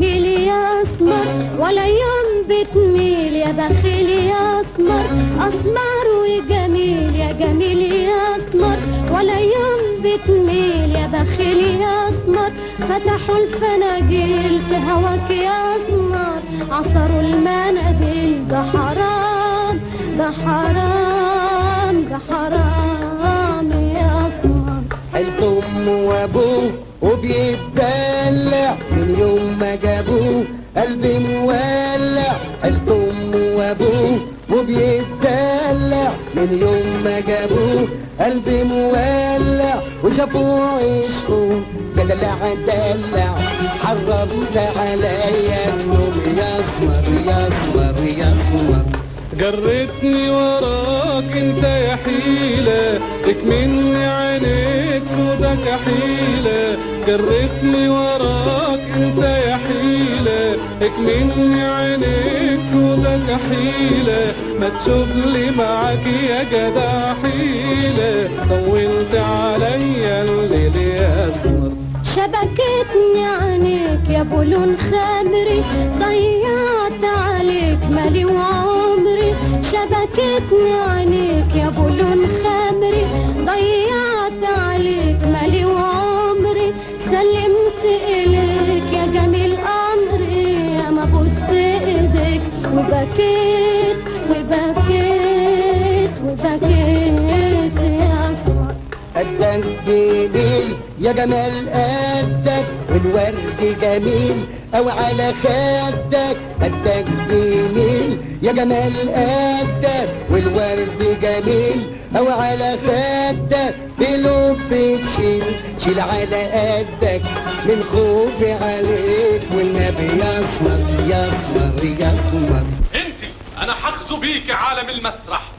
جميل يا اسمر ولا يوم بتميل يا بخيل يا اسمر اسمر وجميل يا جميل يا اسمر ولا يوم بتميل يا بخيل يا اسمر فتحوا الفناجيل في هواك يا اسمر عصروا المناديل ده حرام ده حرام ده حرام يا اسمر حلت امه وابوه وبيتدلع من يوم ما جابوه قلبي مولع حلت امه وابوه وبيتدلع من يوم ما جابوه قلبي مولع وشافوه عشقه دلع دلع حرمت عليا النوم يا اسمر يا اسمر يا اسمر جرتني وراك انت يا حيلة مني عينيك سودك حيلة جرتني وراك انت يا حيلة مني عينيك سودك حيلة ما تشوف لي معاك يا جدع حيلة طولت عليا الليل يا اسمر شبكتني عينيك يا بلون خمري ضيعت عليك مالي وعمري شبكتني عينيك يا بلون خمري ضيعت عليك مالي وعمري سلمت إليك يا جميل أمري يا ما بوست إيديك وبكيت وبكيت وبكيت يا أسمر قدك جميل يا جمال قدك والورد جميل او على خدك قدك جميل يا جمال قدك والورد جميل او على خدك بلوب بتشيل شيل على قدك من خوفي عليك والنبي يسمر يسمر يسمر انت انا حخزو بيك عالم المسرح